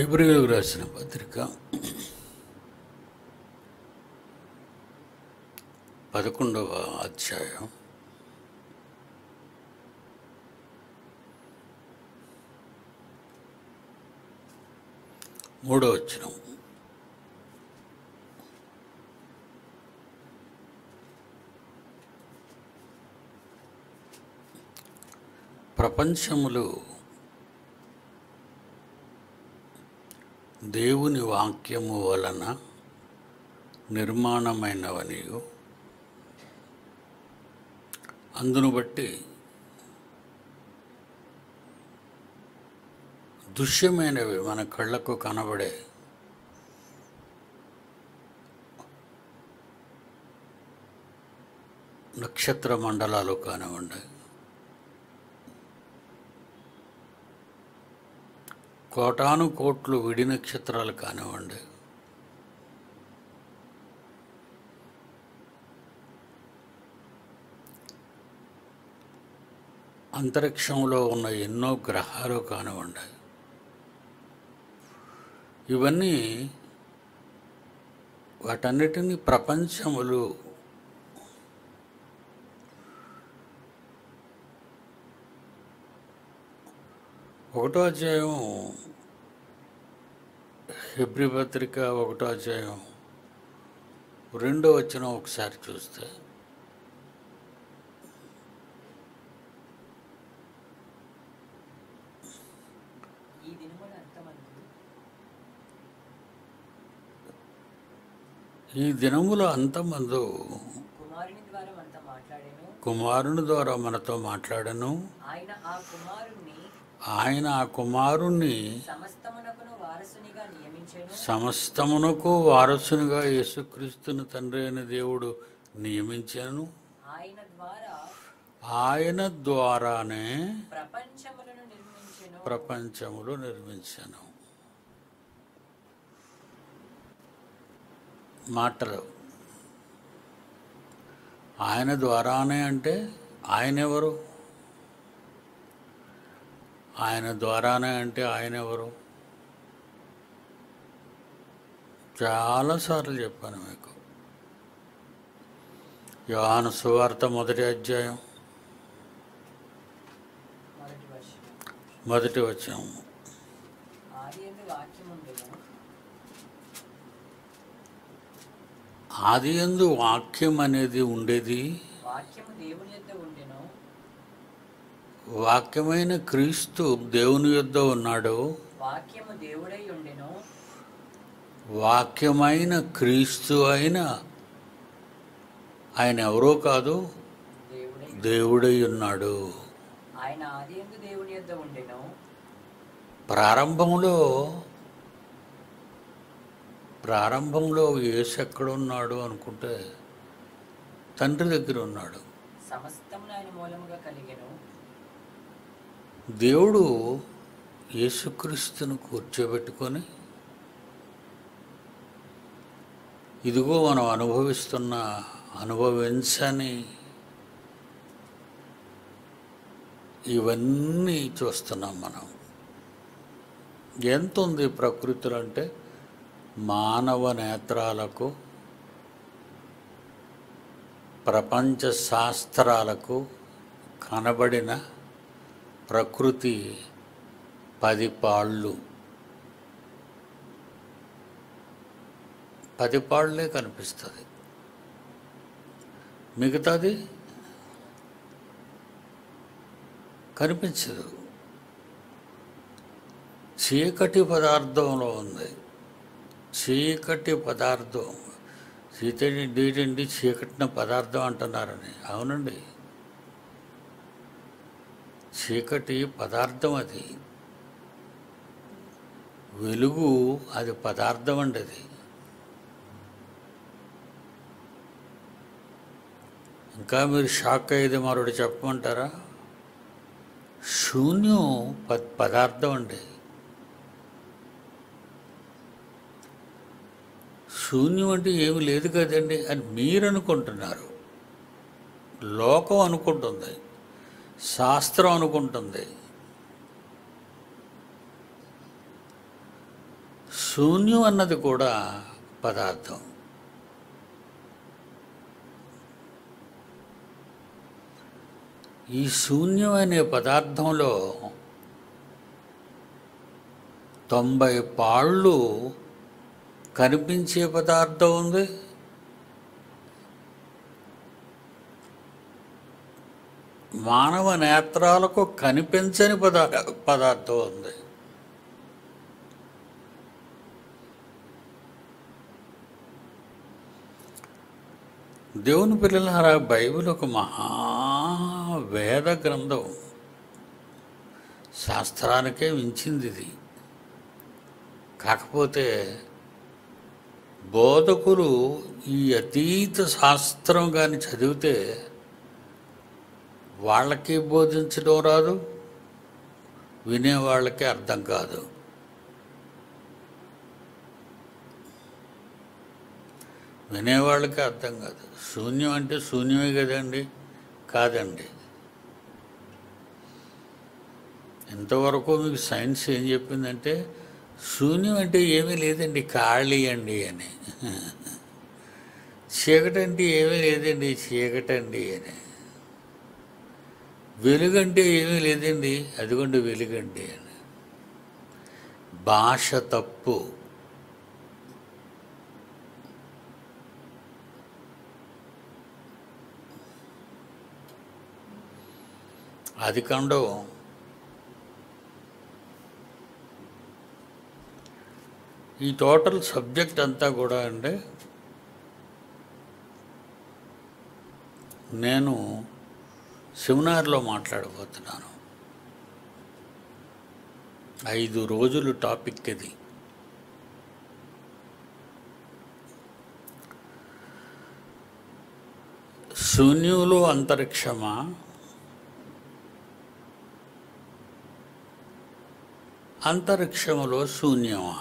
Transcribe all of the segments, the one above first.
హెబ్రిలకు రాసిన పత్రిక పదకొండవ అధ్యాయం మూడో వచ్చినం ప్రపంచములు దేవుని వాక్యము వలన నిర్మాణమైనవనియు అందును బట్టి దృశ్యమైనవి మన కళ్ళకు కనబడే నక్షత్ర మండలాలు కానివ్వండి కోటాను కోట్లు విడి నక్షత్రాలు కానివ్వండి అంతరిక్షంలో ఉన్న ఎన్నో గ్రహాలు కానివ్వండి ఇవన్నీ వాటన్నిటినీ ప్రపంచములు ఒకటో అధ్యాయం హెబ్రి పత్రిక ఒకటో అధ్యాయం రెండో వచ్చిన ఒకసారి చూస్తే ఈ దినమున అంతమంది ఈ దినముల అంతమందు కుమారుని ద్వారా మనతో మాట్లాడాను కుమారుని ద్వారా మనతో మాట్లాడను ఆయన ఆ కుమారుణ్ణి ఆయన ఆ కుమారుణ్ణి సమస్తమునకును వారసునిగా నియమించెను సమస్తమునకు వారసునిగా యేసుక్రీస్తుని తండ్రి అయిన దేవుడు నియమించాను ఆయన ద్వారా ఆయన ద్వారానే ప్రపంచములను నిర్మించెను ప్రపంచములు నిర్మించాను మాటలు ఆయన ద్వారానే అంటే ఆయన ఎవరు ఆయన ద్వారానే అంటే ఆయన ఎవరు చాలాసార్లు చెప్పాను మీకు యోహాను సువార్త మొదటి అధ్యాయం మొదటి వర్షం మొదటి వచ్చాము ఆది ఎందు వాక్యం ఉండెను ఆది యందు వాక్యం అనేది ఉండేది వాక్యము దేవుని యొద్ద ఉండెను వాక్యమైన క్రీస్తు దేవుని యొద్ద ఉన్నాడు వాక్యము దేవుడై ఉండెను వాక్యమైన క్రీస్తు అయిన ఆయన ఎవరో కాదు దేవుడై దేవుడై ఉన్నాడు ఆయన ఆది ఎందు దేవుని యొద్ద ఉండెను ప్రారంభంలో ప్రారంభంలో యేసు ఎక్కడున్నాడు అనుకుంటే తండ్రి దగ్గర ఉన్నాడు సమస్తమును ఆయన మూలముగా కలిగెను దేవుడు యేసుక్రీస్తును కూర్చోబెట్టుకొని ఇదిగో మనం అనుభవిస్తున్న అనుభవించని ఇవన్నీ చూస్తున్నాం మనం ఎంత ఉంది ప్రకృతిలో అంటే మానవ నేత్రాలకు ప్రపంచ శాస్త్రాలకు కనబడిన ప్రకృతి పది పాళ్ళు పది పాళ్ళే కనిపిస్తుంది మిగతాది కనిపించదు చీకటి పదార్థంలో ఉంది చీకటి పదార్థం చీకటి డీటండి చీకటిన పదార్థం అంటున్నారని అవునండి చీకటి పదార్థం అది వెలుగు అది పదార్థం అండి అది ఇంకా మీరు షాక్ అయ్యేది మరొకటి చెప్పమంటారా శూన్యం ప పదార్థం అండి శూన్యం అంటే ఏమి లేదు కదండి అని మీరు అనుకుంటున్నారు లోకం అనుకుంటుంది శాస్త్రం అనుకుంటుంది శూన్యం అన్నది కూడా పదార్థం ఈ శూన్యం అనే పదార్థంలో తొంభై పాళ్ళు కనిపించే పదార్థం ఉంది మానవ నేత్రాలకు కనిపించని పదా పదార్థం ఉంది దేవుని పిల్లలారా బైబిల్ ఒక మహా వేద గ్రంథం శాస్త్రానికే మించింది ఇది కాకపోతే బోధకులు ఈ అతీత శాస్త్రం కానీ చదివితే వాళ్ళకి బోధించడం రాదు వినేవాళ్ళకి అర్థం కాదు వినేవాళ్ళకి అర్థం కాదు శూన్యం అంటే శూన్యమే కదండి కాదండి ఇంతవరకు మీకు సైన్స్ ఏం చెప్పిందంటే శూన్యం అంటే ఏమీ లేదండి ఖాళీ అండి అని చీకటి అంటే ఏమీ లేదండి చీకటండి అని వెలుగంటే ఏమీ లేదండి అదిగోండి వెలుగండి అని భాష తప్పు అది కాండం ఈ టోటల్ సబ్జెక్ట్ అంతా కూడా అంటే నేను సెమినార్లో మాట్లాడబోతున్నాను ఐదు రోజులు టాపిక్ ఇది శూన్యంలో అంతరిక్షమా అంతరిక్షములో శూన్యమా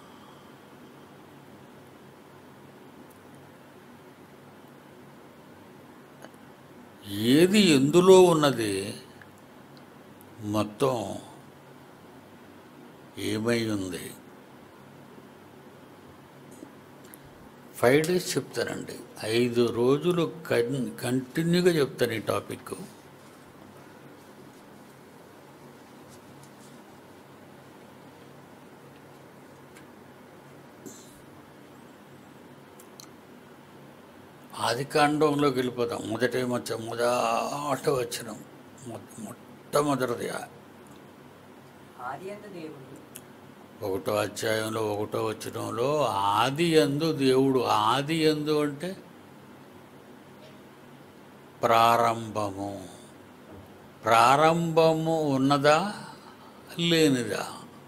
ఏది ఎందులో ఉన్నది మొత్తం ఏమై ఉంది ఫైవ్ డేస్ చెప్తానండి ఐదు రోజులు కన్ కంటిన్యూగా చెప్తాను ఈ టాపిక్ ఆది కాండంలోకి వెళ్ళిపోతాం మొదటి మచ్చ మొదట వచ్చిన మొట్టమొదటిది ఆది అందు దేవుడు ఒకటో అధ్యాయంలో ఒకటో వచనంలో ఆది ఎందు దేవుడు ఆది ఎందు అంటే ప్రారంభము ప్రారంభము ఉన్నదా లేనిదా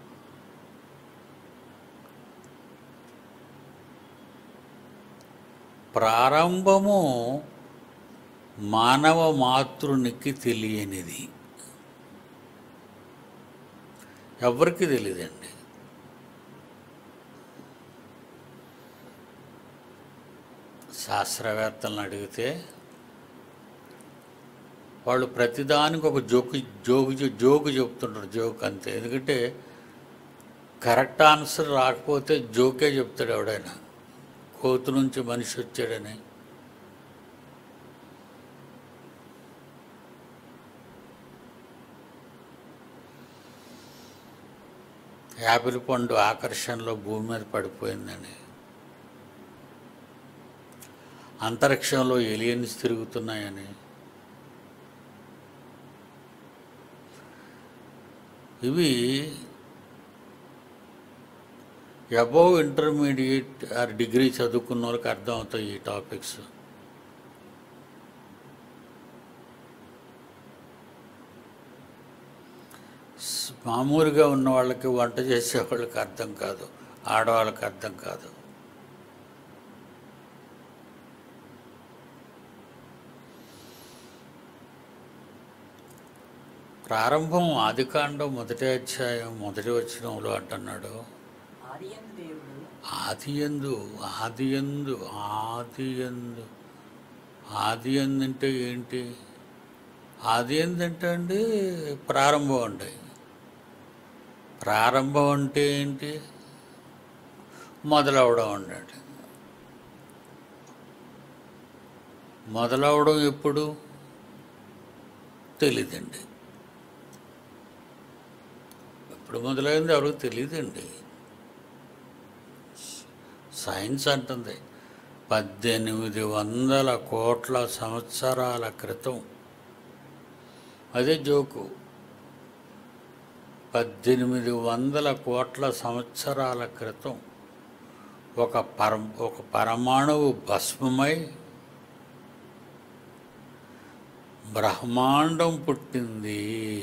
ప్రారంభము మానవ మాతృనికి తెలియనిది ఎవరికి తెలియదండి శాస్త్రవేత్తలను అడిగితే వాళ్ళు ప్రతిదానికి ఒక జోకు జోకు జోకు చెప్తుంటారు జోక్ అంతే ఎందుకంటే కరెక్ట్ ఆన్సర్ రాకపోతే జోకే చెప్తాడు ఎవడైనా కోతు నుంచి మనిషి వచ్చాడని యాపిల్ పండు ఆకర్షణలో భూమి మీద పడిపోయిందని అంతరిక్షంలో ఎలియన్స్ తిరుగుతున్నాయని ఇవి అబోవ్ ఇంటర్మీడియట్ ఆర్ డిగ్రీ చదువుకున్న వాళ్ళకి అర్థం అవుతాయి ఈ టాపిక్స్ స్- మామూలుగా ఉన్న వాళ్ళకి వంట చేసే వాళ్ళకి అర్థం కాదు ఆడవాళ్ళకి అర్థం కాదు ప్రారంభం ఆదికాండం మొదటి అధ్యాయం మొదటి వచనంలో అంటున్నాడు ఆది అందు దేవుడు ఆది ఎందు ఆది ఎందు ఆది ఎందు ఆది ఎందు అంటే ఏంటి ఆది ఎందు అంటే అండి ప్రారంభం అండి ప్రారంభం అంటే ఏంటి మొదలవడం ఉండండి మొదలవడం ఎప్పుడు తెలీదండి ఎప్పుడు మొదలైంది ఎవరికి తెలియదండి సైన్స్ అంటుంది పద్దెనిమిది వందల కోట్ల సంవత్సరాల క్రితం అదే జోకు పద్దెనిమిది వందల కోట్ల సంవత్సరాల క్రితం ఒక పర ఒక పరమాణువు భస్మమై బ్రహ్మాండం పుట్టింది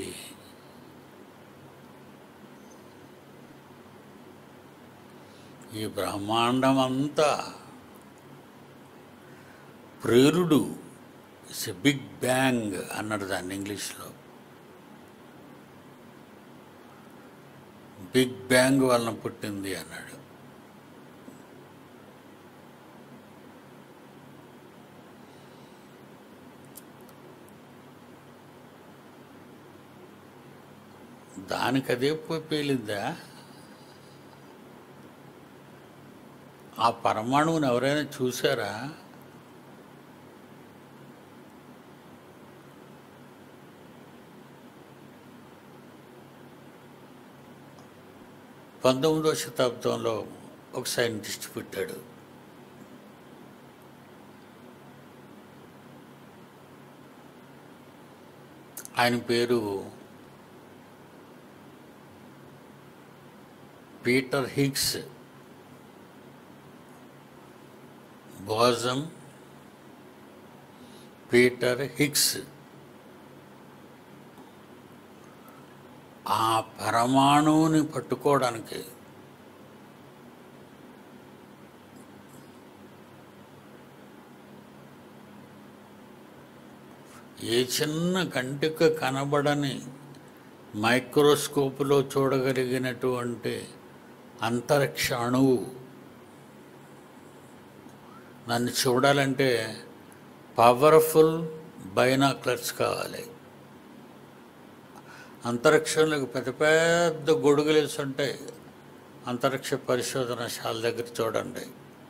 ఈ బ్రహ్మాండం అంతా ప్రేరుడు ఇట్స్ ఎ బిగ్ బ్యాంగ్ అన్నాడు దాన్ని ఇంగ్లీష్లో బిగ్ బ్యాంగ్ వలన పుట్టింది అన్నాడు దానికి అదే పోయి పేలిందా ఆ పరమాణువుని ఎవరైనా చూసారా పంతొమ్మిదవ శతాబ్దంలో ఒక సైంటిస్ట్ పుట్టాడు ఆయన పేరు Peter Higgs boson Peter Higgs ఆ పరమాణువుని పట్టుకోవడానికి ఏ చిన్న కంటికి కనబడని మైక్రోస్కోపులో చూడగలిగినటువంటి అంతరిక్ష అణువు నన్ను చూడాలంటే పవర్ఫుల్ బైనాక్లర్స్ కావాలి అంతరిక్షంలోకి పెద్ద పెద్ద గొడుగులు వేసి ఉంటాయి అంతరిక్ష పరిశోధనశాల దగ్గర చూడండి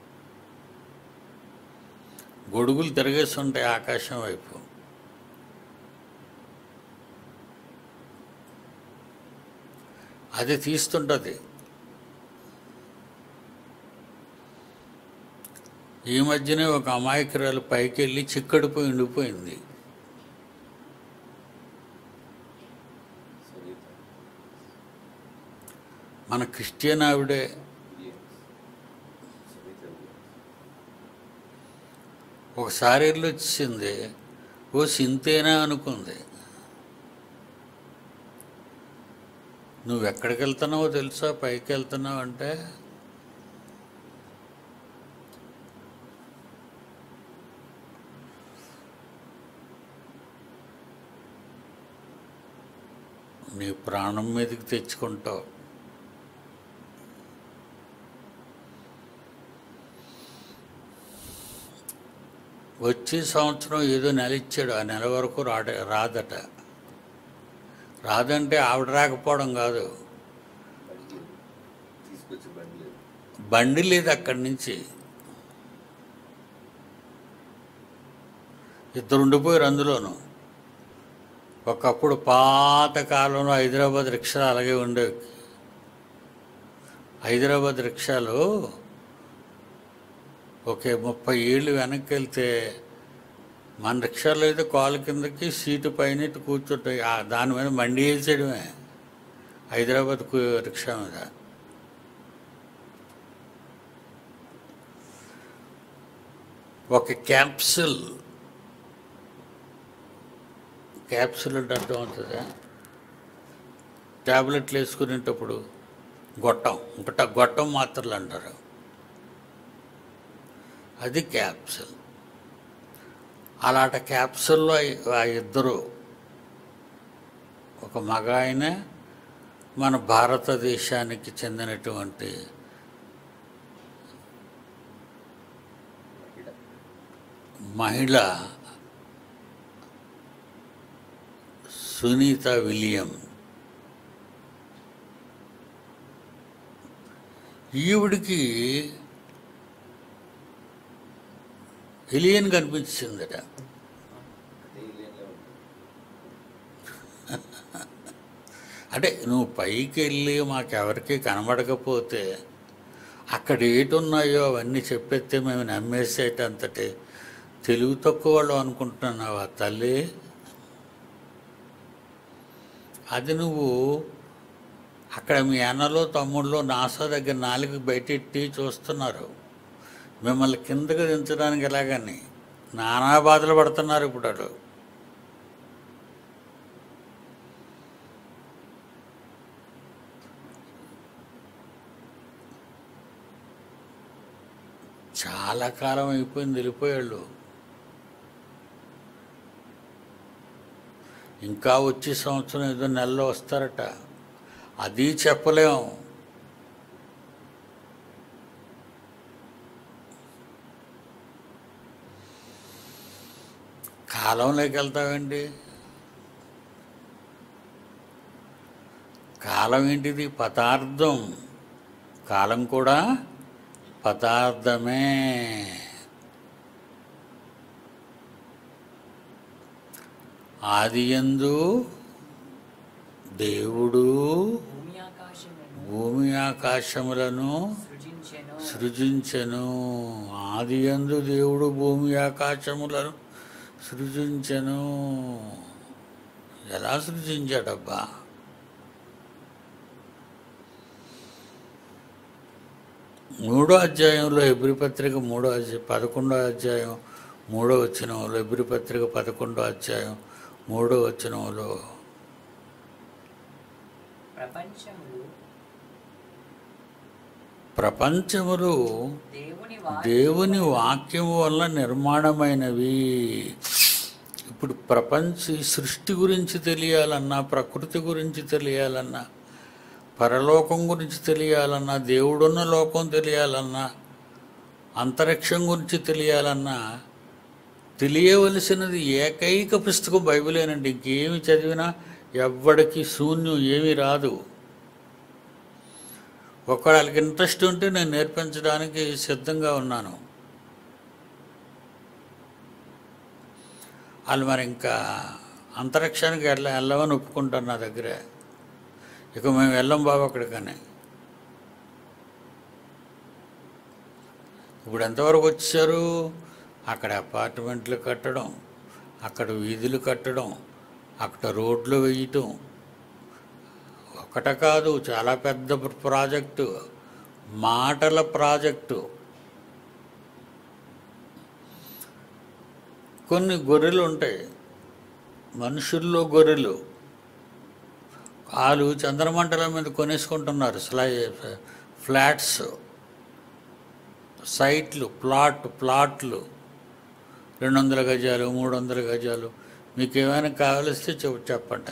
గొడుగులు తిరిగేసి ఉంటాయి ఆకాశం వైపు అది తీస్తుంటుంది ఈ మధ్యనే ఒక అమాయకురాలు పైకి వెళ్ళి చిక్కడిపోయి ఉండిపోయింది Sarita. మన క్రిస్టియన్ ఆవిడే Yes. Sarita. ఒకసారి వెళ్ళి వచ్చింది ఓ సింతేనా అనుకుంది నువ్వు ఎక్కడికి వెళ్తున్నావో తెలుసా పైకి వెళ్తున్నావు అంటే నీ ప్రాణం మీదకి తెచ్చుకుంటావు వచ్చే సంవత్సరం ఏదో నెల ఇచ్చాడు ఆ నెల వరకు రాడ రాదట రాదంటే ఆవిడ రాకపోవడం కాదు బండి లేదు. తీసుకొచ్చి బండి లేదు బండి లేదు అక్కడి నుంచి ఇద్దరు ఉండిపోయారు అందులోను ఒకప్పుడు పాత కాలంలో హైదరాబాద్ రిక్షాలు అలాగే ఉండేవి హైదరాబాద్ రిక్షాలు ఒకే ముప్పై ఏళ్ళు వెనక్కి వెళ్తే మన రిక్షాలో అయితే కాలు కిందకి సీటు పైన ఇటు కూర్చుంటాయి ఆ దాని మీద మండి వేసేయడమే హైదరాబాద్ కు- రిక్షా మీద ఒక క్యాప్సుల్ క్యాప్సుల్ అంటే అర్థం అవుతుందా ట్యాబ్లెట్లు వేసుకునేటప్పుడు గొట్టం ఇంకట గొట్టం మాత్రలు అంటారు అది క్యాప్సుల్ అలాంటి క్యాప్సుల్లో ఆ ఇద్దరు ఒక మగ ఆయన మన భారతదేశానికి చెందినటువంటి మహిళ మహిళ సునీత విలియం ఈవిడికి ఎలియన్ కనిపించిందట అదే ఇల్లేంలో ఉంటుంది అంటే నువ్వు పైకి వెళ్ళి మాకెవరికి కనబడకపోతే అక్కడ ఏటున్నాయో అవన్నీ చెప్పేస్తే మేము నమ్మేసేటంతటి తెలివి తక్కువ వాళ్ళు అనుకుంటున్నావా తల్లి అది నువ్వు అక్కడ మీ అన్నలో తమ్ముళ్ళు నాసా దగ్గర నాలుగు బయటెట్టి చూస్తున్నారు మిమ్మల్ని కిందకు దించడానికి ఎలాగని నానా బాధలు పడుతున్నారు ఇప్పుడు వాళ్ళు చాలా కాలం అయిపోయింది వెళ్ళిపోయాళ్ళు ఇంకా వచ్చే సంవత్సరం ఏదో నెలలో వస్తారట అది చెప్పలేం కాలంలోకి వెళ్తామండి కాలం ఏంటిది పదార్థం కాలం కూడా పదార్థమే ఆదియందు దేవుడు భూమి ఆకాశములను భూమి ఆకాశములను సృజించెను సృజించెను ఆదియందు దేవుడు భూమి ఆకాశములను సృజించెను ఎలా సృజించాడబ్బా మూడో అధ్యాయంలో ఎబ్రి పత్రిక మూడో అధ్యాయం పదకొండో అధ్యాయం మూడో వచనంలో ఎబ్రి పత్రిక పదకొండో అధ్యాయం మూడో వచనంలో ప్రపంచములు ప్రపంచములు దేవుని వాక్యము దేవుని వాక్యం వల్ల నిర్మాణమైనవి ఇప్పుడు ప్రపంచ ఈ సృష్టి గురించి తెలియాలన్నా ప్రకృతి గురించి తెలియాలన్నా పరలోకం గురించి తెలియాలన్నా దేవుడున్న లోకం తెలియాలన్నా అంతరిక్షం గురించి తెలియాలన్నా తెలియవలసినది ఏకైక పుస్తకం బైబిలేనండి ఇంకేమి చదివినా ఎవ్వడికి శూన్యం ఏమీ రాదు ఒకళ్ళకి ఇంట్రెస్ట్ ఉంటే నేను నేర్పించడానికి సిద్ధంగా ఉన్నాను వాళ్ళు మరి ఇంకా అంతరిక్షానికి వెళ్ళ వెళ్ళమని ఒప్పుకుంటారు నా దగ్గర ఇక మేము వెళ్ళం బాబు అక్కడికని ఇప్పుడు ఎంతవరకు వచ్చారు అక్కడ అపార్ట్మెంట్లు కట్టడం అక్కడ వీధులు కట్టడం అక్కడ రోడ్లు వేయటం ఒకట కాదు చాలా పెద్ద ప్రాజెక్టు మాటల ప్రాజెక్టు కొన్ని గొర్రెలు ఉంటాయి మనుషుల్లో గొర్రెలు వాళ్ళు చంద్రమండలం మీద కొనేసుకుంటున్నారు స్లై ఫ్లాట్స్ సైట్లు ప్లాట్ ప్లాట్లు రెండు వందల గజాలు మూడు వందల గజాలు మీకు ఏమైనా కావలిస్తే చెప్ చెప్పండి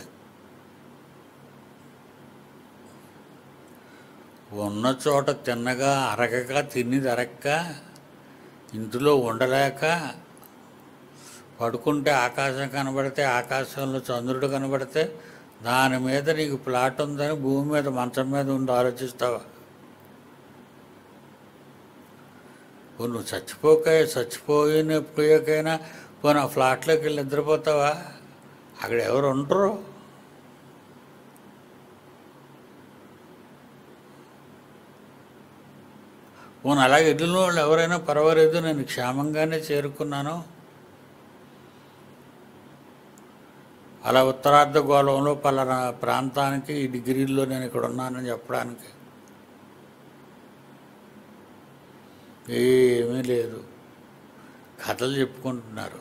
ఉన్న చోట తిన్నగా అరగక తిన్నది అరక్క ఇంటిలో ఉండలేక పడుకుంటే ఆకాశం కనబడితే ఆకాశంలో చంద్రుడు కనబడితే దాని మీద నీకు ప్లాట్ ఉందని భూమి మీద మంచం మీద ఉండి ఆలోచిస్తావా ఓ నువ్వు చచ్చిపోక చచ్చిపోయిన పోయాకైనా పోనీ ఆ ఫ్లాట్లోకి వెళ్ళి నిద్రపోతావా అక్కడ ఎవరు ఉండరు పోనీ అలాగే వెళ్ళిన వాళ్ళు ఎవరైనా పర్వాలేదు నేను క్షేమంగానే చేరుకున్నాను అలా ఉత్తరార్ధ గోళంలో పలానా ప్రాంతానికి ఈ డిగ్రీల్లో నేను ఇక్కడ ఉన్నానని చెప్పడానికి ఏమీ లేదు కథలు చెప్పుకుంటున్నారు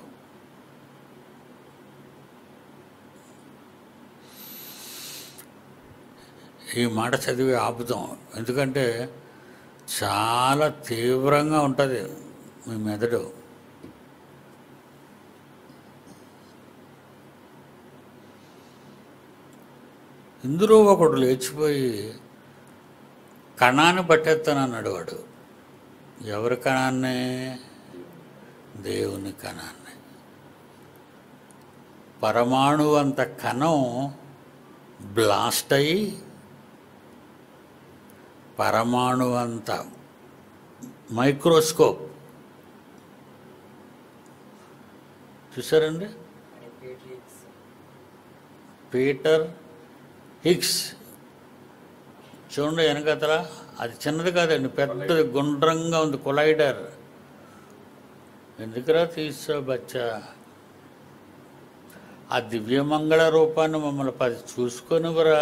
ఈ మాట చదివి ఆపుతాం ఎందుకంటే చాలా తీవ్రంగా ఉంటుంది మీ మెదడు ఇందులో ఒకడు లేచిపోయి కణాన్ని పట్టేస్తానన్నాడు వాడు ఎవరి కణాన్ని దేవుని కణాన్ని పరమాణు అంత కణం బ్లాస్ట్ అయ్యి పరమాణు అంత మైక్రోస్కోప్ చూసారండి అని పేట్రిక్స్ పీటర్ హిగ్స్ చూడండి వెనకతల అది చిన్నది కాదండి పెద్దది గుండ్రంగా ఉంది కొలైడర్ ఎందుకురా తీసా బచ్చా ఆ దివ్యమంగళ రూపాన్ని మమ్మల్ని పది చూసుకొనివరా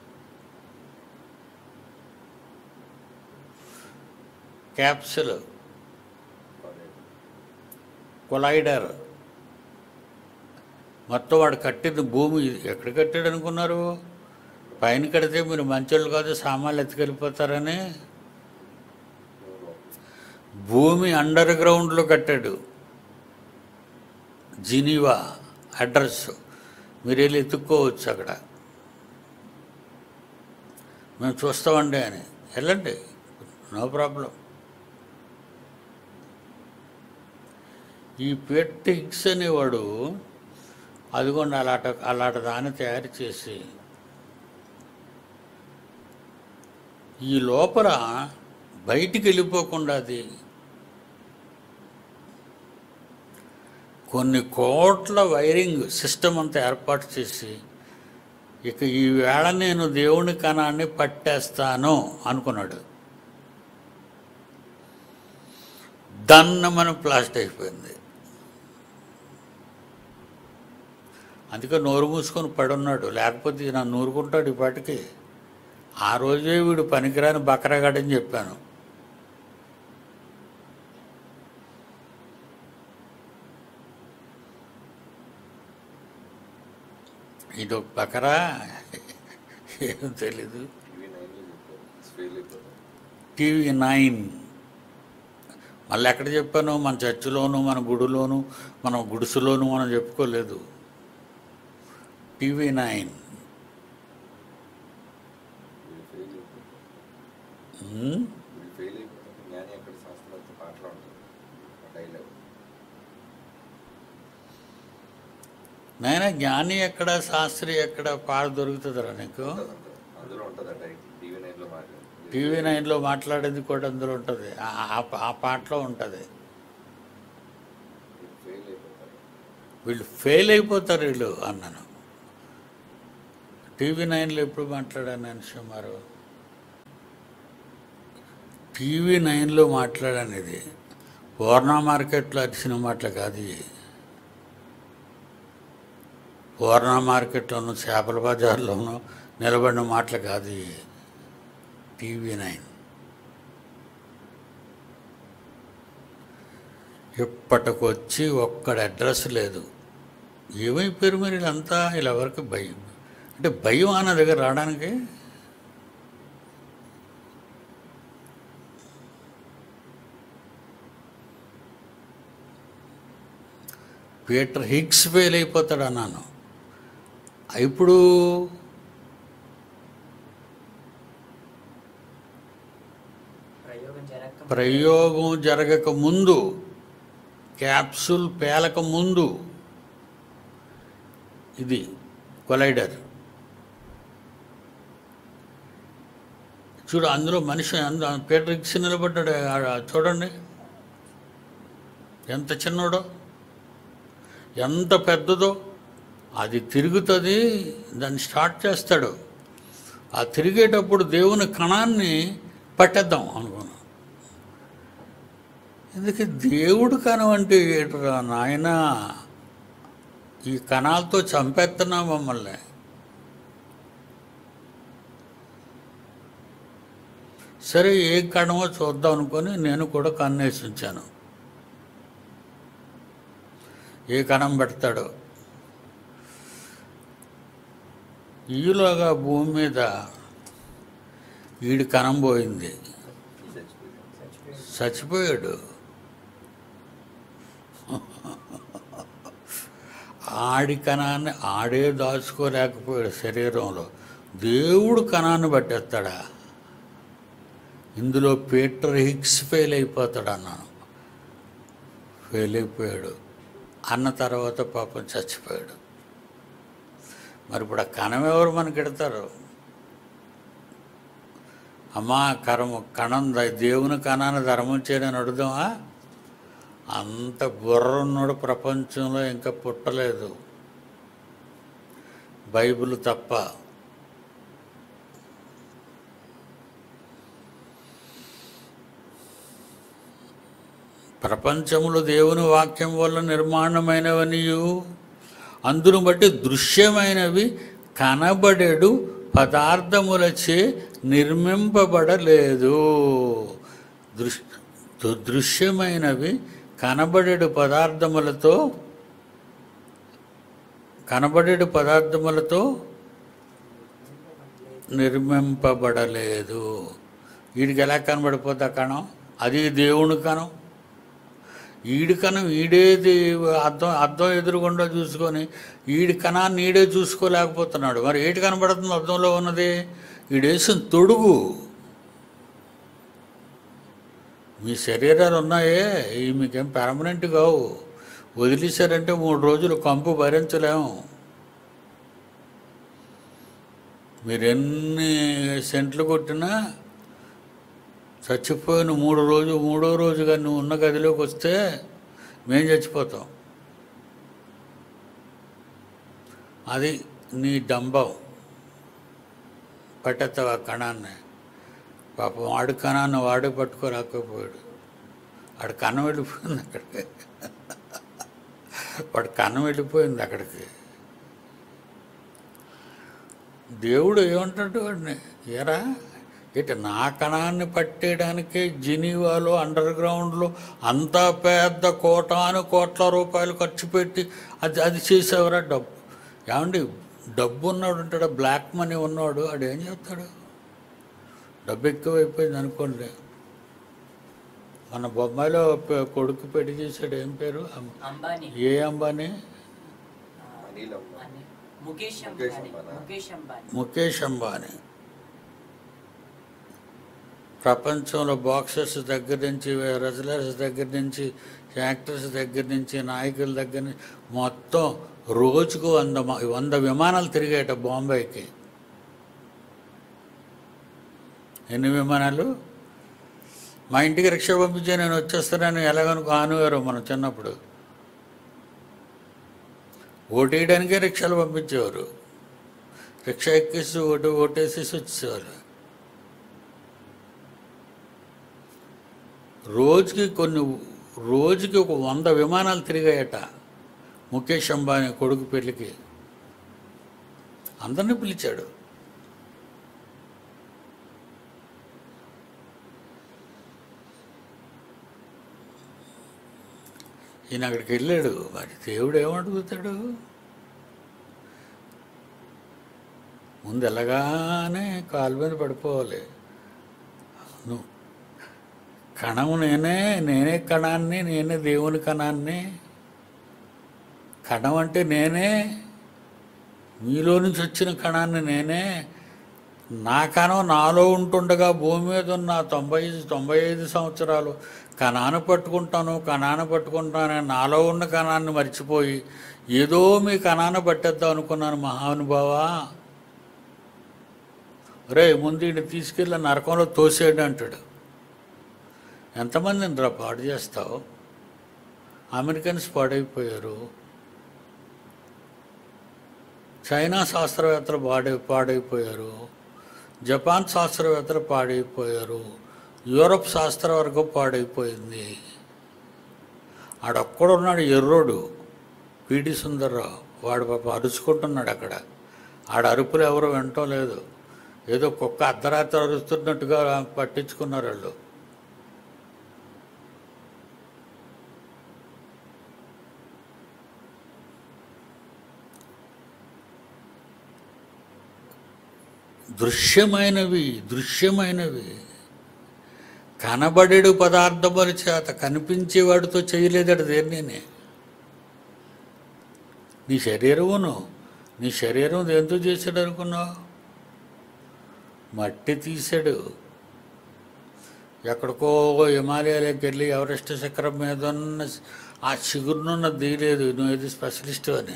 క్యాప్సుల్ కొలైడర్ మొత్తం వాడు కట్టింది భూమి ఎక్కడ కట్టాడు అనుకున్నారు పైన కడితే మీరు మంచోళ్ళు కాదు సామాన్లు ఎత్తుకెళ్ళిపోతారని భూమి అండర్ గ్రౌండ్లో కట్టాడు జినీవా అడ్రస్ మీరు వెళ్ళి ఎత్తుక్కోవచ్చు అక్కడ మేము చూస్తామండి అని వెళ్ళండి నో ప్రాబ్లం ఈ పెట్టిక్స్ అనేవాడు అదిగోండి అలాట అలాంటి దాన్ని తయారు చేసి ఈ లోపల బయటికి వెళ్ళిపోకుండా అది కొన్ని కోట్ల వైరింగ్ సిస్టమ్ అంతా ఏర్పాటు చేసి ఇక ఈ వేళ నేను దేవుని కణాన్ని పట్టేస్తాను అనుకున్నాడు దన్నమని ప్లాస్ట్ అయిపోయింది అందుకే నోరు మూసుకొని పడున్నాడు లేకపోతే నన్ను నూరుకుంటాడు ఈ పాటికి ఆ రోజే వీడు పనికిరాని బకరగాడని చెప్పాను ఇది ఒక బకరా ఏం తెలీదు టీవీ నైన్లో చెప్పారు ఫెయిల్ అయిపోతాం టీవీ నైన్ మళ్ళీ ఎక్కడ చెప్పాను మన చర్చిలోను మన గుడిలోను మన గుడిసెలోను మనం చెప్పుకోలేదు టీవీ నైన్ వీళ్ళు ఫెయిల్ అయిపోతాం ఉమ్, వీళ్ళు ఫెయిల్ అయిపోతాం జ్ఞాని ఎక్కడ శాస్త్రాలతో పాటలు ఉంటుంది ఆ డైలాగ్ నాయన జ్ఞాని ఎక్కడ శాస్త్రి ఎక్కడ పాట దొరుకుతుందిరా నీకు ఉంటుంది అందులో ఉంటుంది ఆ టైటిల్ టీవీ నైన్లో మాట్లాడు టీవీ నైన్లో మాట్లాడేది కూడా అందులో ఉంటుంది ఆ- ఆ- ఆ పాటలో ఉంటుంది ఫెయిల్ అయిపోతారు వీళ్ళు ఫెయిల్ అయిపోతారు వీళ్ళు అన్నాను టీవీ నైన్లో ఎప్పుడు మాట్లాడాను నేను సుమారు టీవీ నైన్లో మాట్లాడాను ఇది పూర్ణ మార్కెట్లో అరిచిన మాటలు కాదు ఇవి పూర్ణ మార్కెట్లోను చేపల బజార్లోనూ నిలబడిన మాటలు కాదు ఇవి టీవీ నైన్ ఇప్పటికొచ్చి ఒక్కడ అడ్రస్ లేదు ఏమైపోయారు మరి వీళ్ళంతా వీళ్ళెవరికి భయం అంటే భయం అన్న దగ్గర రావడానికి పీటర్ హిగ్స్ ఫెయిల్ అయిపోతాడు అన్నాను ఇప్పుడు ప్రయోగం జరగక ప్రయోగం జరగక ముందు క్యాప్సూల్ పేలక ముందు ఇది కొలైడర్ చూడు అందులో మనిషి అందు పీటర్ హిగ్స్ నిలబడ్డాడు ఆ- చూడండి ఎంత చిన్నోడో ఎంత పెద్దదో అది తిరుగుతుంది దాన్ని స్టార్ట్ చేస్తాడు ఆ తిరిగేటప్పుడు దేవుని కణాన్ని పట్టేద్దాం అనుకున్నాను ఎందుకు దేవుడు కణం అంటే ఏటరా నాయన ఈ కణాలతో చంపేస్తున్నా మమ్మల్ని సరే ఏ కణమో చూద్దాం అనుకొని నేను కూడా కన్నేసి ఉంచాను ఏ కణం పెడతాడో ఈలోగా భూమి మీద వీడి కణం పోయింది చచ్చిపోయాం చచ్చిపోయాడు చచ్చిపోయాడు ఆడి కణాన్ని ఆడే దాచుకోలేకపోయాడు శరీరంలో దేవుడు కణాన్ని పట్టేస్తాడా ఇందులో పీటర్ హిక్స్ ఫెయిల్ అయిపోతాడు అన్నాను ఫెయిల్ అయిపోయాడు అన్న తర్వాత పాపం చచ్చిపోయాడు మరి ఇప్పుడు ఆ కణం ఎవరు మనకి ఎడతారు అమ్మా కర్మ కణం ద- దేవుని కణాన్ని ధర్మం చేయడని అడుగుదామా అంత బుర్రున్నోడు ప్రపంచంలో ఇంకా పుట్టలేదు బైబిల్ తప్ప ప్రపంచములు దేవుని వాక్యం వల్ల నిర్మాణమైనవనియు అందును బట్టి దృశ్యమైనవి కనబడేడు పదార్థములచే నిర్మింపబడలేదు దృశ్ దు- దృశ్యమైనవి కనబడేడు పదార్థములతో కనబడేడు పదార్థములతో నిర్మింపబడలేదు వీడికి ఎలా కనబడిపోతా కణం అది దేవుని కణం ఈడి కణం ఈడేది అద్దం అద్దం ఎదురుగుండా చూసుకొని ఈడి కణాన్ని ఈడే చూసుకోలేకపోతున్నాడు మరి ఏటి కనబడుతుంది అద్దంలో ఉన్నది ఈడేసిన తొడుగు మీ శరీరాలు ఉన్నాయే ఇవి మీకేం పెర్మనెంట్ కావు వదిలేశారంటే మూడు రోజులు కంపు భరించలేము మీరు ఎన్ని సెంట్లు కొట్టినా చచ్చిపోయిన మూడు రోజు మూడో రోజుగా నువ్వు ఉన్న గదిలోకి వస్తే మేము చచ్చిపోతాం అది నీ డంబం పట్టేస్తావు ఆ కణాన్ని పాపం వాడి కణాన్ని వాడే పట్టుకోలేకపోయాడు వాడి కన్నం వెళ్ళిపోయింది అక్కడికి వాడి కన్నం వెళ్ళిపోయింది అక్కడికి దేవుడు ఏమంటాడు వాడిని ఏరా ఇటు నా కణాన్ని పట్టేయడానికే జెనీవాలో అండర్ గ్రౌండ్లో అంత పెద్ద కోటాను కోట్ల రూపాయలు ఖర్చు పెట్టి అది అది చేసేవరా డబ్బు ఏమండి డబ్బు ఉన్నాడు ఉంటాడు బ్లాక్ మనీ ఉన్నాడు వాడు ఏం చేస్తాడు డబ్బు ఎక్కువైపోయింది అనుకోండి మన బొమ్మాయిలో పె- కొడుకు పెళ్లి చేశాడు ఏం పేరు అం- అంబానీ ఏ అంబానీ ఆ, అనిల్ అంబానీ. అని- ముఖేష్ ముఖేష్ అంబానీ అంబానా? ముఖేష్ అంబానీ ముఖేష్ అంబానీ ప్రపంచంలో బాక్సర్స్ దగ్గర నుంచి రెజ్లర్స్ దగ్గర నుంచి యాక్టర్స్ దగ్గర నుంచి నాయకుల దగ్గర నుంచి మొత్తం రోజుకు వంద మ- వంద విమానాలు తిరిగాయట బాంబేకి ఎన్ని విమానాలు మా ఇంటికి రిక్షా పంపించే నేను వచ్చేస్తానని ఎలాగనుకో ఆనువారు మనం చిన్నప్పుడు ఓటేయడానికే రిక్షాలు పంపించేవారు రిక్షా ఎక్కేసి ఓటు ఓటేసేసి వచ్చేవారు రోజుకి కొన్ని రోజుకి ఒక వంద విమానాలు తిరిగాయట ముఖేష్ అంబానీ కొడుకు పెళ్ళికి అందరినీ పిలిచాడు ఈయన అక్కడికి వెళ్ళాడు మరి దేవుడు ఏమడుగుతాడు ముందు వెళ్ళగానే కాలు మీద పడిపోవాలి నువ్వు కణము నేనే నేనే కణాన్ని నేనే దేవుని కణాన్ని కణం అంటే నేనే మీలో నుంచి వచ్చిన కణాన్ని నేనే నా కణం నాలో ఉంటుండగా భూమి మీద ఉన్న తొంభై తొంభై ఐదు సంవత్సరాలు కణాన్ని పట్టుకుంటాను కణాన్ని పట్టుకుంటానని నాలో ఉన్న కణాన్ని మర్చిపోయి ఏదో మీ కణాన్ని పట్టేద్దాం అనుకున్నాను మహానుభావా రే ముందు ఈయన తీసుకెళ్ళి నరకంలో తోసేయండి అంటాడు ఎంతమందిని రా పాడు చేస్తావు అమెరికన్స్ పాడైపోయారు చైనా శాస్త్రవేత్తలు పాడై పాడైపోయారు జపాన్ శాస్త్రవేత్తలు పాడైపోయారు యూరప్ శాస్త్రవర్గం పాడైపోయింది ఆడొక్కడున్నాడు ఎర్రోడు పిడి సుందర్రావు వాడు పాప అరుచుకుంటున్నాడు అక్కడ ఆడ అరుపులు ఎవరు వినటం లేదు ఏదో కుక్క అర్ధరాత్రి అరుస్తున్నట్టుగా పట్టించుకున్నారు వాళ్ళు దృశ్యమైనవి దృశ్యమైనవి కనబడేడు పదార్థముల చేత కనిపించేవాడితో చేయలేదట దేన్ని నీ శరీరమును నీ శరీరం దేంతో చేశాడు అనుకున్నావు మట్టి తీశాడు ఎక్కడికో హిమాలయాలకు వెళ్ళి ఎవరెస్ట్ శిఖరం మీద ఉన్న ఆ చిగురునున్న తీయలేదు నువ్వు ఏది స్పెషలిస్ట్ అని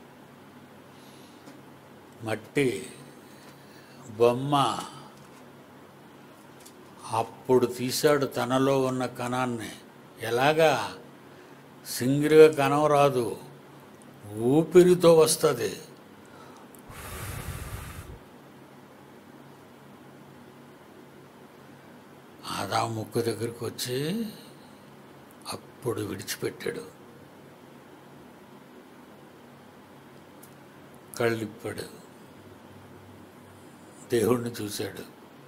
మట్టి బొమ్మ అప్పుడు తీశాడు తనలో ఉన్న కణాన్ని ఎలాగా సింగిల్గా కణం రాదు ఊపిరితో వస్తుంది ఆదా ముక్కు దగ్గరికి వచ్చి అప్పుడు విడిచిపెట్టాడు కళ్ళిప్పాడు దేవుణ్ణి చూశాడు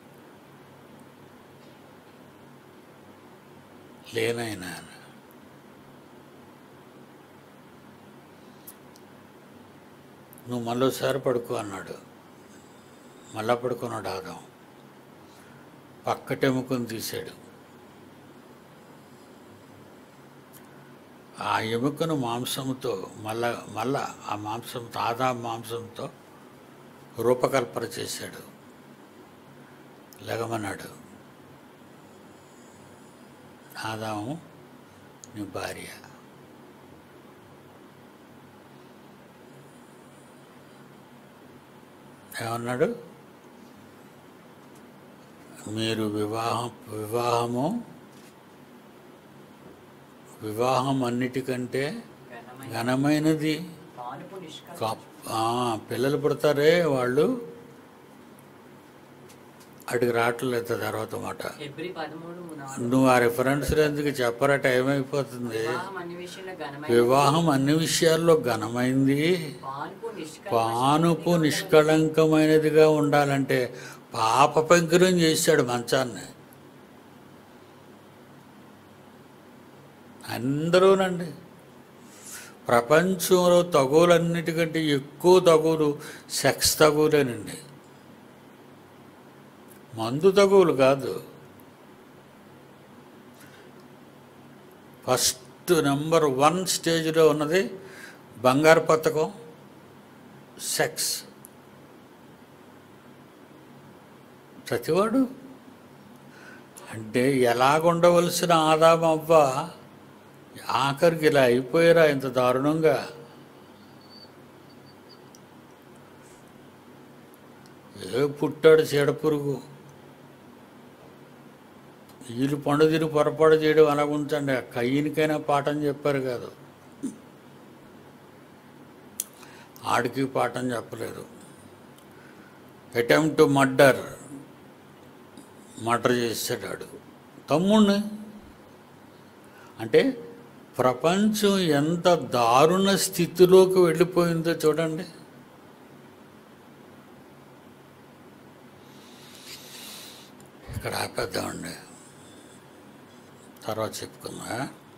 లేనైనా నువ్వు మళ్ళోసారి పడుకో అన్నాడు మళ్ళా పడుకున్నాడు ఆదాం పక్కటెముకను తీశాడు ఆ ఎముకను మాంసంతో మళ్ళా మళ్ళా ఆ మాంసంతో ఆదా మాంసంతో రూపకల్పన చేశాడు లెగమన్నాడు ఆదాము నీ భార్య ఏమన్నాడు మీరు వివాహం వివాహము వివాహం అన్నిటికంటే ఘనమైన ఘనమైనది పానుపు నిష్కర్ష కా- ఆ, పిల్లలు పుడతారే వాళ్ళు అటుకు రావట్లేదు తర్వాత మాట ఫిబ్రి పదమూడు నాలుగు నువ్వు ఆ రిఫరెన్స్ ఎందుకు చెప్పరా టైం అయిపోతుంది వివాహం అన్ని విషయంలో ఘనమైన వివాహం అన్ని విషయాల్లో ఘనమైంది పానుపు నిష్కర్ష పానుపు నిష్కళంకమైనదిగా ఉండాలంటే పాప పంకిరం చేశాడు మంచాన్ని అందరూనండి ప్రపంచంలో తగులన్నిటికంటే ఎక్కువ తగులు సెక్స్ తగులేనండి మందు తగులు కాదు ఫస్ట్ నెంబర్ వన్ స్టేజ్లో ఉన్నది బంగారు పథకం సెక్స్ ప్రతివాడు అంటే ఎలాగుండవలసిన ఆదాం అవ్వ ఆఖరికి ఇలా అయిపోయారా ఇంత దారుణంగా ఏ పుట్టాడు చీడపురుగు వీళ్ళు పండు తిని పొరపాటు చేయడం అలా ఉంచండి ఆ కయ్యనికైనా పాఠం చెప్పారు కాదు ఆడికి పాఠం చెప్పలేదు అటెంప్ట్ మర్డర్ మర్డర్ చేశాడు ఆడు తమ్ముణ్ణి అంటే ప్రపంచం ఎంత దారుణ స్థితిలోకి వెళ్ళిపోయిందో చూడండి ఇక్కడ ఆపేద్దామండి తర్వాత చెప్పుకుందా